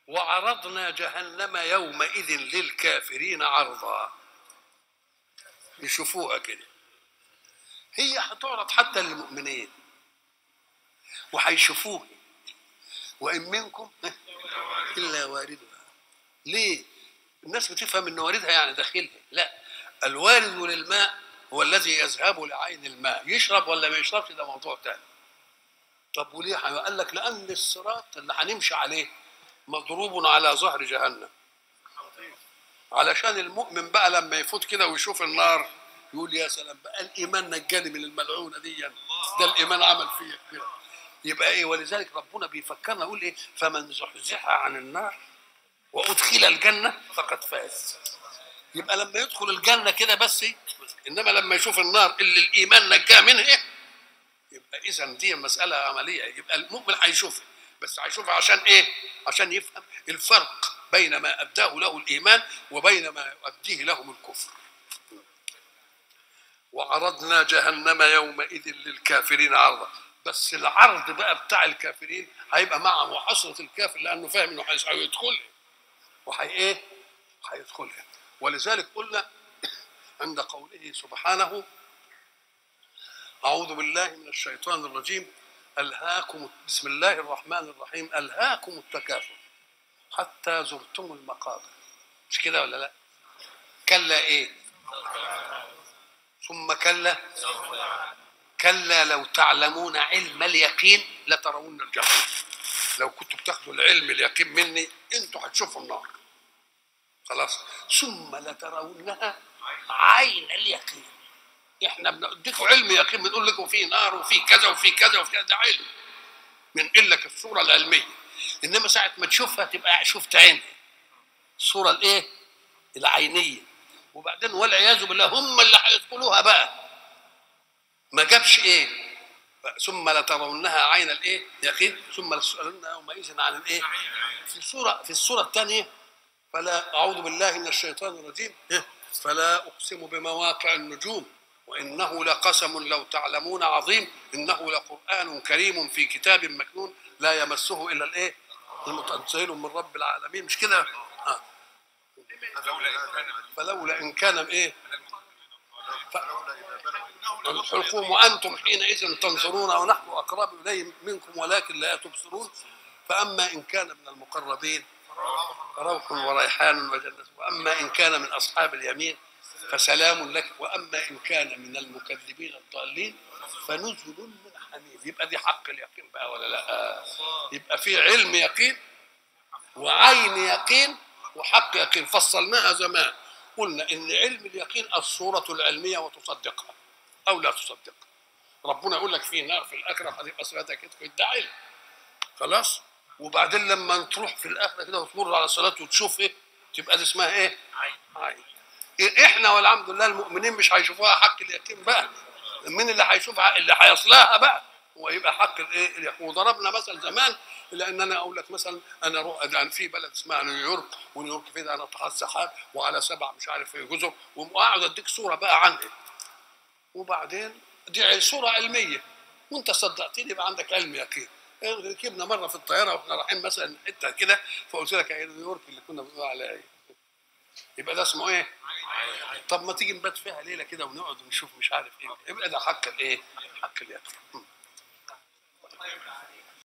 وعرضنا جهنم يومئذ للكافرين عرضا يشوفوها كده هي هتعرض حتى للمؤمنين وهيشوفوها وإن منكم إلا واردها ليه؟ الناس بتفهم ان واردها يعني داخلها لا الوارد للماء هو الذي يذهب لعين الماء يشرب ولا ما يشربش ده موضوع تاني طب وليه قال لك لان الصراط اللي هنمشي عليه مضروب على ظهر جهنم علشان المؤمن بقى لما يفوت كده ويشوف النار يقول يا سلام بقى الايمان نجاني من الملعونه دي ده الايمان عمل فيا كبير يبقى ايه ولذلك ربنا بيفكرنا يقول ايه فمن زحزح عن النار وادخل الجنه فقد فاز يبقى لما يدخل الجنه كده بس إيه؟ انما لما يشوف النار اللي الايمان نجاه منها إيه؟ يبقى اذا دي مساله عمليه يبقى المؤمن هيشوفها بس هيشوفها عشان ايه عشان يفهم الفرق بين ما اداه له الايمان وبين ما يؤديه لهم الكفر وعرضنا جهنم يومئذ للكافرين عرضا بس العرض بقى بتاع الكافرين هيبقى معه حسرة الكافر لأنه فاهم إنه هيدخلها وهي إيه؟ هيدخلها ولذلك قلنا عند قوله سبحانه أعوذ بالله من الشيطان الرجيم ألهاكم بسم الله الرحمن الرحيم ألهاكم التكاثر حتى زرتم المقابر مش كده ولا لا؟ كلا إيه؟ ثم كلا كلا لو تعلمون علم اليقين لترون الجحيم لو كنتوا بتاخدوا العلم اليقين مني انتوا هتشوفوا النار خلاص ثم لترونها عين اليقين احنا بنديكم علم يقين بنقول لكم في نار وفي كذا وفي كذا وفي كذا ده علم بنقول لك الصوره العلميه انما ساعه ما تشوفها تبقى شفت عينها الصوره الايه العينيه وبعدين والعياذ بالله هم اللي هيدخلوها بقى ما جابش ايه ثم لترونها عين الايه يقين ثم لتسالن يومئذ عن الايه في السوره في السوره الثانيه فلا اعوذ بالله من الشيطان الرجيم فلا اقسم بمواقع النجوم وانه لقسم لو تعلمون عظيم انه لقران كريم في كتاب مكنون لا يمسه الا الايه المتنزل من رب العالمين مش كده آه. فلولا ان كان ايه الحلقوم وانتم حينئذ تنظرون ونحن اقرب اليه منكم ولكن لا تبصرون فاما ان كان من المقربين روح وريحان وجنة واما ان كان من اصحاب اليمين فسلام لك واما ان كان من المكذبين الضالين فنزل من حميم يبقى دي حق اليقين بقى ولا لا يبقى في علم يقين وعين يقين وحق يقين فصلناها زمان قلنا ان علم اليقين الصوره العلميه وتصدقها او لا تصدقها ربنا يقول لك في نار في الاخره هتبقى صلاتك كده ده علم خلاص وبعدين لما تروح في الاخره كده وتمر على الصلاه وتشوف ايه تبقى دي اسمها ايه؟ عين إيه احنا والحمد لله المؤمنين مش هيشوفوها حق اليقين بقى مين اللي هيشوفها اللي هيصلها بقى ويبقى حق الايه اليقين وضربنا مثل زمان لان انا اقول لك مثلا انا رو... أنا في بلد اسمها نيويورك ونيويورك في ده ناطحات سحاب وعلى سبع مش عارف ايه جزر وقاعد اديك صوره بقى عنها وبعدين دي صوره علميه وانت صدقتني يبقى عندك علم يقين ركبنا مره في الطياره واحنا رايحين مثلا حته كده فقلت لك يا نيويورك اللي كنا بنقول عليها ايه يبقى ده اسمه ايه؟ طب ما تيجي نبات فيها ليله كده ونقعد ونشوف مش عارف ايه يبقى ده حق الايه؟ حق اليقين